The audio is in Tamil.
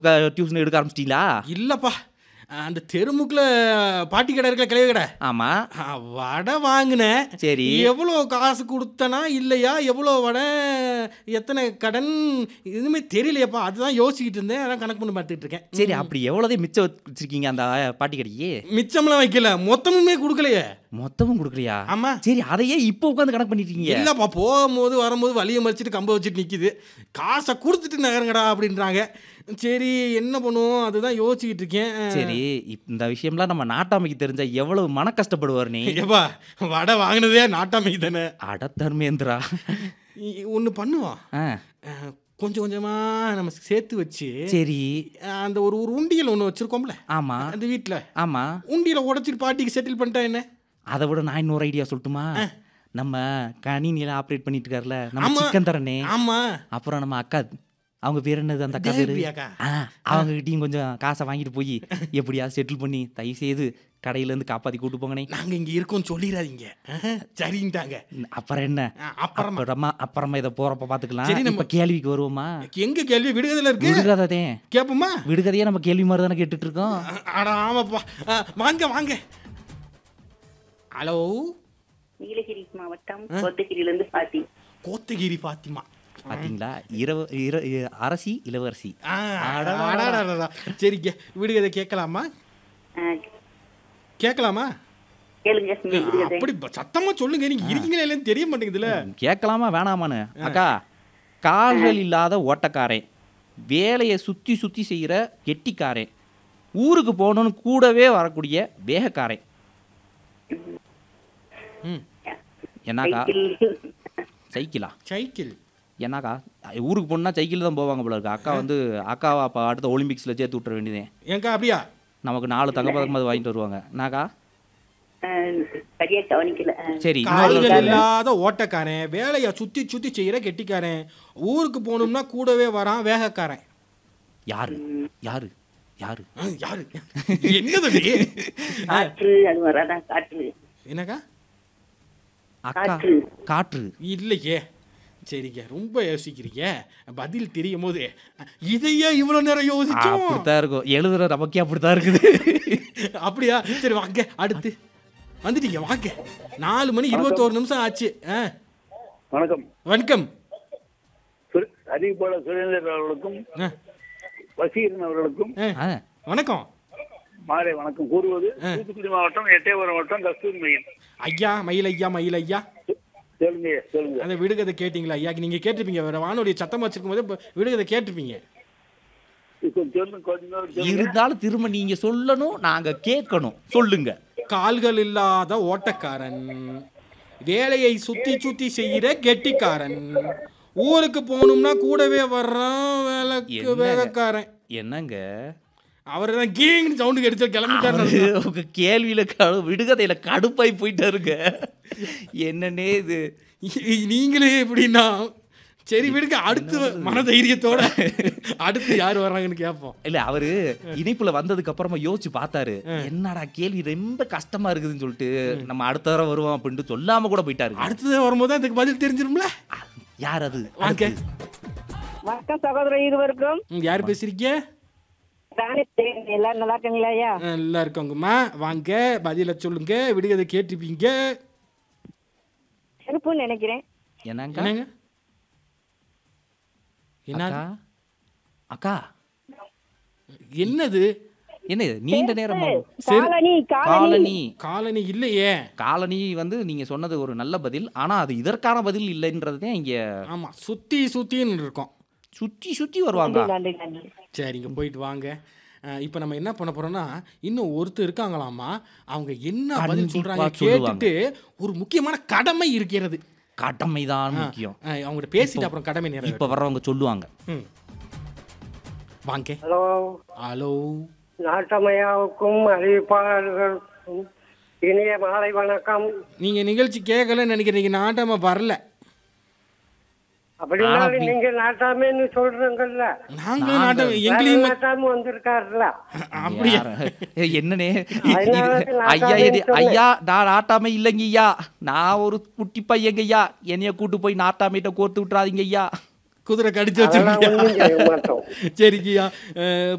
டியூஷன் எடுக்க ஆரம்பிச்சிட்டீங்களா இல்லப்பா அந்த தெருமுக்கில் பாட்டி கடை இருக்கல கிளவி கடை ஆமா ஆ, வடை வாங்கினேன் சரி எவ்வளோ காசு கொடுத்தனா இல்லையா எவ்வளோ வடை எத்தனை கடன் எதுவுமே தெரியலையப்பா அதுதான் யோசிச்சுட்டு இருந்தேன் அதான் கணக்கு பண்ணி பார்த்துட்டு இருக்கேன் சரி அப்படி எவ்வளோதே மிச்சம் வச்சிருக்கீங்க அந்த பாட்டி கடைக்கு மிச்சம்லாம் வைக்கல மொத்தமுமே கொடுக்கலையே மொத்தமும் கொடுக்குறியா ஆமா சரி அதையே இப்போ உட்காந்து கணக்கு பண்ணிட்டு இருக்கீங்க இல்லப்பா போகும்போது வரும்போது வலியை மறிச்சிட்டு கம்ப வச்சுட்டு நிக்குது காசை கொடுத்துட்டு நகருங்கடா அப்படின்றாங்க சரி என்ன பண்ணுவோம் அதுதான் யோசிச்சுக்கிட்டு இருக்கேன் சரி இப்- இந்த விஷயம்லாம் நம்ம நாட்டாமைக்கு தெரிஞ்சா எவ்வளவு மன கஷ்டப்படுவார் நீ ஏப்பா வடை வாங்கினதே நாட்டாமை தானே அட தர்மேந்திரா ஒன்று பண்ணுவோம் ஆ, அஹ், கொஞ்சம் கொஞ்சமாக நம்ம சேர்த்து வச்சு சரி அஹ், அந்த ஒரு ஒரு உண்டியல் ஒன்று வச்சுருக்கோம்ல ஆமா அந்த வீட்டில் ஆமா உண்டியலை உடச்சிட்டு பாட்டிக்கு செட்டில் பண்ணிட்டா என்ன அதை விட நான் இன்னொரு ஐடியா சொல்லட்டுமா நம்ம கணினியில ஆப்ரேட் பண்ணிட்டு இருக்காருல நம்ம ஆமா. சிக்கன் தரனே ஆமாம் அப்புறம் நம்ம அக்கா அவங்க பேர் என்னது அந்த அக்கா பேரு தேவியாக்கா. ஆ, அவங்க கிட்டயும் கொஞ்சம் காசை வாங்கிட்டு போய் எப்படியாவது செட்டில் பண்ணி தயவு செய்து கடையில இருந்து காப்பாத்தி கூட்டு போங்கனே நாங்கள் இங்கே இருக்கோம் சொல்லிடாதீங்க அஹ், சரின்ட்டாங்க அப்புறம் என்ன அஹ், அப்புறமா அப்புறமா அப்புறமா இதை போறப்ப பாத்துக்கலாம் சரி, நம்ம- இப்ப கேள்விக்கு வருவோமா எங்க கேள்வி விடுதலை இருக்கு விடுகதை கேட்போமா விடுகதையே நம்ம கேள்வி மாதிரி தானே கேட்டுட்டு இருக்கோம் அட ஆமாப்பா அஹ், வாங்க வாங்க ஹலோ நீலகிரி மாவட்டம் கோத்தகிரியிலிருந்து பாத்தி கோத்தகிரி பாத்திமா பாத்தீங்களா இரவ இர- இ- அரசி இளவரசி ஆ, அடாடாடாடா. சரிங்க விடுகதை கேட்கலாமா ஆ, கேட்கலாமா கேளுங்க நீங்க விடுகதை. அப்படி ப- சத்தமா சொல்லுங்க நீங்க இருக்கீங்களா இல்லைன்னு தெரிய மாட்டேங்குதுல கேட்கலாமா வேணாமான்னு அக்கா கால்கள் இல்லாத ஓட்டக்காரன் வேலையை சுத்தி சுத்தி செய்யற கெட்டிக்காரன் ஊருக்கு போகணும்னு கூடவே வரக்கூடிய வேகக்காரன் ம் என்னக்கா சைக்கிள். சைக்கிளா சைக்கிள் என்னக்கா ஊருக்கு போகணுன்னா சைக்கிள் தான் போவாங்க போல இருக்கு அக்கா வந்து அக்காவை அப்போ அடுத்த ஒலிம்பிக்ஸில் சேர்த்து விட்டுற வேண்டியதே ஏங்கா அப்படியா நமக்கு நாலு தங்கப்பதக்கமாவது வாங்கிட்டு வருவாங்க நாக்கா ஆ, சரியா கவனிக்கல ஆ. சரி இன்னொரு கால்கள் இல்லாத ஓட்டக்காரன் வேலையை சுத்தி சுத்தி செய்யற கெட்டிக்காரன் ஊருக்கு போகணும்னா கூடவே வரான் வேகக்காரன் யாரு யாரு யாரு ஆ, யாரு என்ன தம்பி காற்று அது வராதான் காற்று என்னக்கா அக்கா காற்று. காற்று இல்லையே சரிங்க ரொம்ப யோசிக்கிறீங்க பதில் தெரியும் போது இதையே இவ்வளவு நேரம் யோசிச்சோம் அப்படித்தான் இருக்கும் எழுதுற நமக்கே அப்படித்தான் இருக்குது அப்படியா சரி வாங்க அடுத்து வந்துட்டீங்க வாங்க நாலு மணி இருபத்தோரு நிமிஷம் ஆச்சு ஆ வணக்கம் வணக்கம் சுர- அதிகப்பட சுரேந்தர் அவர்களுக்கும் ஆ, வசீகரன் அவர்களுக்கும் ஆ, ஆ, வணக்கம் மாலை வணக்கம் கூறுவது தூத்துக்குடி மாவட்டம் எட்டயபுரம் மாவட்டம் கஸ்தூரி மையம் ஐயா மயில் ஐயா மயில் ஐயா சொல்லுங்க சொல்லுங்க அந்த விடுகதை கேட்டிங்களா ஐயா நீங்க கேட்டிருப்பீங்க வேற வானொலி சத்தம் வச்சிருக்கும் போது இப்ப விடுகதை கேட்டிருப்பீங்க இப்போ சொல்லுங்க கொஞ்ச நேரம் சொல்லுங்க இருந்தாலும் திரும்ப நீங்க சொல்லணும் நாங்க கேட்கணும் சொல்லுங்க கால்கள் இல்லாத ஓட்டக்காரன் வேலையை சுத்தி சுத்தி செய்யற கெட்டிக்காரன் ஊருக்கு போகணும்னா கூடவே வர்றான் வேலைக்கு என்னங்க? வேகக்காரன் என்னங்க அவர் தான் கீங்னு சவுண்டு அடிச்சு கிளம்பிட்டாரு அவரு உங்க கேள்வியில கடு விடுகதையில கடுப்பாய் போயிட்டாருங்க என்னன்னே இது இ- நீங்களே எப்படின்னா சரி விடுங்க அடுத்து மனதைரியத்தோட அடுத்து யார் வர்றாங்கன்னு கேட்போம் இல்ல அவரு இணைப்புல வந்ததுக்கு அப்புறமா யோசிச்சு பார்த்தாரு என்னடா கேள்வி ரொம்ப கஷ்டமா இருக்குதுன்னு சொல்லிட்டு நம்ம அடுத்த தடவை வருவோம் அப்படின்ட்டு சொல்லாம கூட போயிட்டாரு அடுத்தது வரும்போது தான் இதுக்கு பதில் தெரிஞ்சிரும்ல யார் அது வாங்க வணக்கம் சகோதரர் இருவருக்கும் ம், யார் பேசுறீங்க ராணி தேன் எல்லாரும் நல்லா இருக்கீங்களா ஐயா நல்லா இருக்கோங்கம்மா வாங்க பதில சொல்லுங்க விடுகதை கேட்டிருப்பீங்க செருப்புன்னு நினைக்கிறேன் என்னங்க என்னங்க என்ன அக்கா அக்கா என்னது என்ன இது நீண்ட நேரம் காலனி காலனி காலனி காலனி இல்லையே காலனி வந்து நீங்க சொன்னது ஒரு நல்ல பதில் ஆனா அது இதற்கான பதில் இல்லைன்றதே இங்க ஆமா சுத்தி சுத்தின்னு இருக்கோம் சுத்தி சுத்தி வருவாங்க நன்றி நன்றி சரிங்க போயிட்டு வாங்க இப்போ நம்ம என்ன பண்ண போறோம்னா இன்னும் ஒருத்தர் இருக்காங்களாமா அவங்க என்ன பதில் கண்டிப்பா சொல்றாங்க சொல்லுவாங்க. கேட்டுட்டு ஒரு முக்கியமான கடமை இருக்கிறது கடமைதான் முக்கியம் அஹ், அவங்கள்ட்ட பேசிட்டு அப்புறம் கடமை நிறைவேறும் இப்ப வர்றவங்க சொல்லுவாங்க ம். வாங்க ஹலோ ஹலோ நாட்டமையாவுக்கும் அறிவிப்பாளர்களுக்கும் இனிய மாலை வணக்கம் நீங்க நிகழ்ச்சி கேட்கலன்னு நினைக்கிறீங்க நாட்டமா வரல அப்படின்னாலும் நீங்க நாட்டாமேன்னு சொல்றீங்கல்ல நாங்களும் நாட்டம் எங்களையும் ம- நாட்டாம வந்திருக்காருல அப்படியா ஏய், என்னனே அதனால இது- நான் ஐயா நாட்டாமை இது- சொன்னேன். ஐயா நான் நாட்டாமை இல்லைங்க ஐயா நான் ஒரு குட்டி பையங்க ஐயா என்னைய கூட்டு போய் நாட்டாமையிட்ட கோர்த்து விட்டுறாதீங்க ஐயா குதிரை கடிச்சு அதெல்லாம் ஒண்ணும் வச்சிருக்கீங்க செய்ய மாட்டோம் சரிங்கய்யா அஹ்,